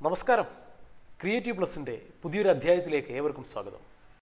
നമസ്കാരം ക്രിയേറ്റീവ് പ്ലസിൻ്റെ പുതിയൊരു അധ്യായത്തിലേക്ക് ഏവർക്കും സ്വാഗതം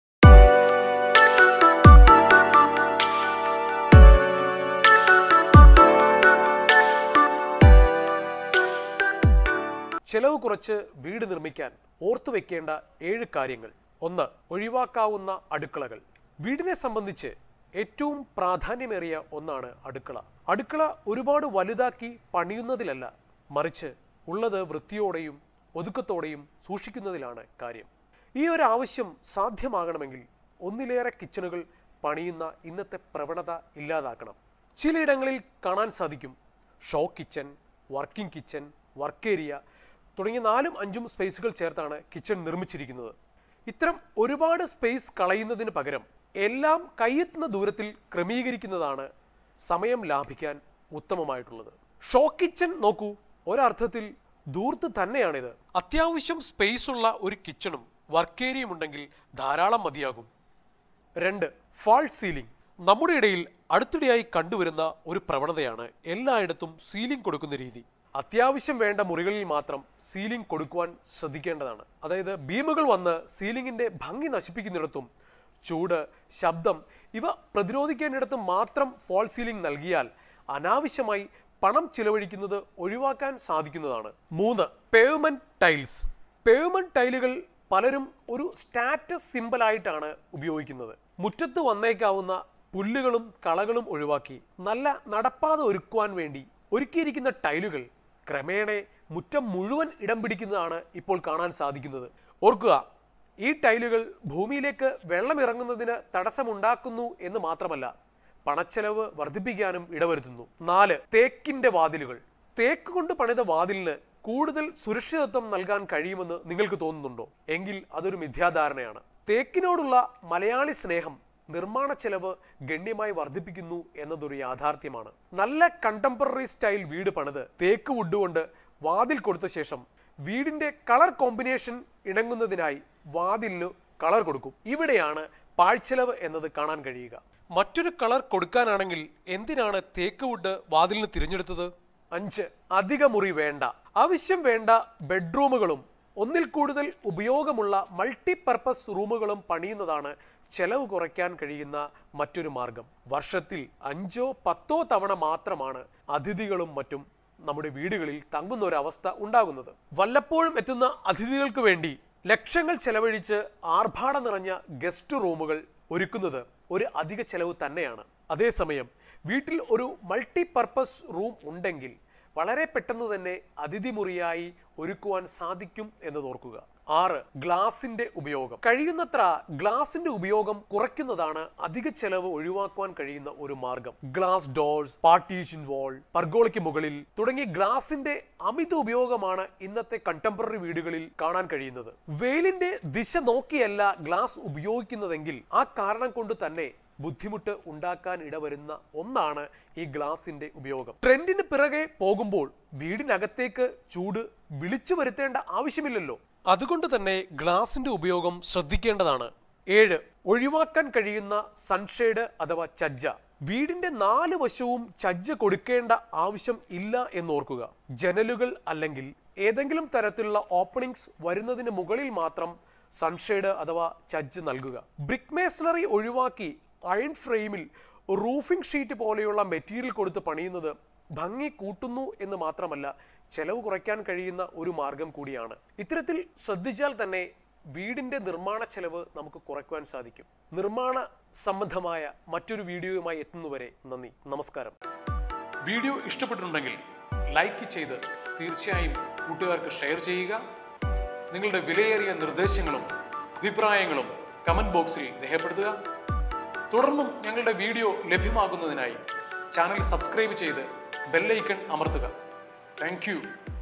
ചെലവ് കുറച്ച് വീട് നിർമ്മിക്കാൻ ഓർത്തു വെക്കേണ്ട ഏഴ് കാര്യങ്ങൾ ഒന്ന് ഒഴിവാക്കാവുന്ന അടുക്കളകൾ വീടിനെ സംബന്ധിച്ച് ഏറ്റവും പ്രാധാന്യമേറിയ ഒന്നാണ് അടുക്കള അടുക്കള ഒരുപാട് വലുതാക്കി പണിയുന്നതിലല്ല മറിച്ച് ഉള്ളത് വൃത്തിയോടെയും ഒതുക്കത്തോടെയും സൂക്ഷിക്കുന്നതിലാണ് കാര്യം ഈ ഒരു ആവശ്യം സാധ്യമാകണമെങ്കിൽ ഒന്നിലേറെ കിച്ചണുകൾ പണിയുന്ന ഇന്നത്തെ പ്രവണത ഇല്ലാതാക്കണം ചിലയിടങ്ങളിൽ കാണാൻ സാധിക്കും show kitchen working kitchen work area തുടങ്ങിയ നാലും അഞ്ചും സ്പേസുകൾ ചേർത്താണ് കിച്ചൺ നിർമ്മിച്ചിരിക്കുന്നത് ഇത്തരം ഒരുപാട് സ്പേസ് കളയുന്നതിന് പകരം എല്ലാം കയ്യെത്തുന്ന ദൂരത്തിൽ ക്രമീകരിക്കുന്നതാണ് സമയം ലാഭിക്കാൻ ഉത്തമമായിട്ടുള്ളത് ഷോ കിച്ചൺ നോക്കൂ ഒരർത്ഥത്തിൽ ദൂർത്ത് തന്നെയാണിത് അത്യാവശ്യം സ്പേസ് ഉള്ള ഒരു കിച്ചണും വർക്ക് ഏരിയയും ഉണ്ടെങ്കിൽ ധാരാളം മതിയാകും രണ്ട് ഫാൾ സീലിംഗ് നമ്മുടെ ഇടയിൽ അടുത്തിടെയായി കണ്ടുവരുന്ന ഒരു പ്രവണതയാണ് എല്ലായിടത്തും സീലിംഗ് കൊടുക്കുന്ന രീതി അത്യാവശ്യം വേണ്ട മുറികളിൽ മാത്രം സീലിംഗ് കൊടുക്കുവാൻ ശ്രദ്ധിക്കേണ്ടതാണ് അതായത് ബീമുകൾ വന്ന് സീലിംഗിന്റെ ഭംഗി നശിപ്പിക്കുന്നിടത്തും ചൂട് ശബ്ദം ഇവ പ്രതിരോധിക്കേണ്ടിടത്തും മാത്രം ഫോൾ സീലിംഗ് നൽകിയാൽ അനാവശ്യമായി പണം ചിലവഴിക്കുന്നത് ഒഴിവാക്കാൻ സാധിക്കുന്നതാണ് മൂന്ന് പേവ്മെന്റ് ടൈൽസ് പേവ്മെന്റ് ടൈലുകൾ പലരും ഒരു സ്റ്റാറ്റസ് സിമ്പലായിട്ടാണ് ഉപയോഗിക്കുന്നത് മുറ്റത്ത് വന്നേക്കാവുന്ന പുല്ലുകളും കളകളും ഒഴിവാക്കി നല്ല നടപ്പാത ഒരുക്കുവാൻ വേണ്ടി ഒരുക്കിയിരിക്കുന്ന ടൈലുകൾ ക്രമേണ മുറ്റം മുഴുവൻ ഇടം പിടിക്കുന്നതാണ് ഇപ്പോൾ കാണാൻ സാധിക്കുന്നത് ഓർക്കുക ഈ ടൈലുകൾ ഭൂമിയിലേക്ക് വെള്ളം ഇറങ്ങുന്നതിന് തടസ്സമുണ്ടാക്കുന്നു എന്ന് മാത്രമല്ല പണച്ചെലവ് വർദ്ധിപ്പിക്കാനും ഇടവരുത്തുന്നു നാല് തേക്കിന്റെ വാതിലുകൾ തേക്ക് കൊണ്ട് പണിത വാതിലിന് കൂടുതൽ സുരക്ഷിതത്വം നൽകാൻ കഴിയുമെന്ന് നിങ്ങൾക്ക് തോന്നുന്നുണ്ടോ എങ്കിൽ അതൊരു മിഥ്യാധാരണയാണ് തേക്കിനോടുള്ള മലയാളി സ്നേഹം നിർമ്മാണ ചെലവ് ഗണ്യമായി വർദ്ധിപ്പിക്കുന്നു എന്നതൊരു യാഥാർത്ഥ്യമാണ് നല്ല കണ്ടംപററി സ്റ്റൈൽ വീട് പണിത് തേക്ക് വുഡ് കൊണ്ട് വാതിൽ കൊടുത്ത ശേഷം വീടിന്റെ കളർ കോമ്പിനേഷൻ ഇണങ്ങുന്നതിനായി വാതിലിന് കളർ കൊടുക്കും ഇവിടെയാണ് പാഴ്ചെലവ് എന്നത് കാണാൻ കഴിയുക മറ്റൊരു കളർ കൊടുക്കാനാണെങ്കിൽ എന്തിനാണ് തേക്ക് വുഡ് വാതിലിന് തിരഞ്ഞെടുത്തത് അഞ്ച് അധിക മുറി വേണ്ട ആവശ്യം വേണ്ട ബെഡ്റൂമുകളും ഒന്നിൽ കൂടുതൽ ഉപയോഗമുള്ള മൾട്ടിപർപ്പസ് റൂമുകളും പണിയുന്നതാണ് ചെലവ് കുറയ്ക്കാൻ കഴിയുന്ന മറ്റൊരു മാർഗം വർഷത്തിൽ അഞ്ചോ പത്തോ തവണ മാത്രമാണ് അതിഥികളും മറ്റും നമ്മുടെ വീടുകളിൽ തങ്ങുന്ന ഒരു അവസ്ഥ ഉണ്ടാകുന്നത് വല്ലപ്പോഴും എത്തുന്ന അതിഥികൾക്ക് വേണ്ടി ലക്ഷങ്ങൾ ചെലവഴിച്ച് ആർഭാടം നിറഞ്ഞ ഗസ്റ്റ് റൂമുകൾ ഒരുക്കുന്നത് ഒരു അധിക ചെലവ് തന്നെയാണ് അതേസമയം വീട്ടിൽ ഒരു മൾട്ടിപർപ്പസ് റൂം ഉണ്ടെങ്കിൽ വളരെ പെട്ടെന്ന് തന്നെ അതിഥി മുറിയായി ഒരുക്കുവാൻ സാധിക്കും എന്നതോർക്കുക ആറ് ഗ്ലാസിന്റെ ഉപയോഗം കഴിയുന്നത്ര ഗ്ലാസിന്റെ ഉപയോഗം കുറയ്ക്കുന്നതാണ് അധിക ചെലവ് ഒഴിവാക്കുവാൻ കഴിയുന്ന ഒരു മാർഗം ഗ്ലാസ് ഡോർസ് പാർട്ടീഷൻ വാൾ പർഗോളയ്ക്ക് മുകളിൽ തുടങ്ങിയ ഗ്ലാസിന്റെ അമിത ഉപയോഗമാണ് ഇന്നത്തെ കണ്ടംപററി വീടുകളിൽ കാണാൻ കഴിയുന്നത് വെയിലിന്റെ ദിശ നോക്കിയല്ല ഗ്ലാസ് ഉപയോഗിക്കുന്നതെങ്കിൽ ആ കാരണം കൊണ്ട് തന്നെ ബുദ്ധിമുട്ട് ഉണ്ടാക്കാൻ ഇടവരുന്ന ഒന്നാണ് ഈ ഗ്ലാസിന്റെ ഉപയോഗം ട്രെൻഡിന് പിറകെ പോകുമ്പോൾ വീടിനകത്തേക്ക് ചൂട് വിളിച്ചു വരുത്തേണ്ട ആവശ്യമില്ലല്ലോ അതുകൊണ്ട് തന്നെ ഗ്ലാസിന്റെ ഉപയോഗം ശ്രദ്ധിക്കേണ്ടതാണ് ഏഴ് ഒഴിവാക്കാൻ കഴിയുന്ന സൺഷെയ്ഡ് അഥവാ ചജ്ജ വീടിന്റെ നാല് വശവും ചജ്ജ കൊടുക്കേണ്ട ആവശ്യം ഇല്ല എന്നോർക്കുക ജനലുകൾ അല്ലെങ്കിൽ ഏതെങ്കിലും തരത്തിലുള്ള ഓപ്പണിങ്സ് വരുന്നതിന് മുകളിൽ മാത്രം സൺഷെയ്ഡ് അഥവാ ചജ്ജ് നൽകുക ബ്രിക്ക് മേസണറി ഒഴിവാക്കി അയൺ ഫ്രെയിമിൽ റൂഫിംഗ് ഷീറ്റ് പോലെയുള്ള മെറ്റീരിയൽ കൊടുത്ത് പണിയുന്നത് ഭംഗി കൂട്ടുന്നു എന്ന് മാത്രമല്ല ചെലവ് കുറയ്ക്കാൻ കഴിയുന്ന ഒരു മാർഗം കൂടിയാണ് ഇത്തരത്തിൽ ശ്രദ്ധിച്ചാൽ തന്നെ വീടിന്റെ നിർമ്മാണ ചെലവ് നമുക്ക് കുറയ്ക്കുവാൻ സാധിക്കും നിർമ്മാണ സംബന്ധമായ മറ്റൊരു വീഡിയോയുമായി എത്തുന്നവരെ നന്ദി നമസ്കാരം വീഡിയോ ഇഷ്ടപ്പെട്ടിട്ടുണ്ടെങ്കിൽ ലൈക്ക് ചെയ്ത് തീർച്ചയായും കൂട്ടുകാർക്ക് ഷെയർ ചെയ്യുക നിങ്ങളുടെ വിലയേറിയ നിർദ്ദേശങ്ങളും അഭിപ്രായങ്ങളും കമന്റ് ബോക്സിൽ രേഖപ്പെടുത്തുക തുടർന്നും ഞങ്ങളുടെ വീഡിയോ ലഭ്യമാകുന്നതിനായി ചാനൽ സബ്സ്ക്രൈബ് ചെയ്ത് ബെല്ലൈക്കൺ അമർത്തുക താങ്ക്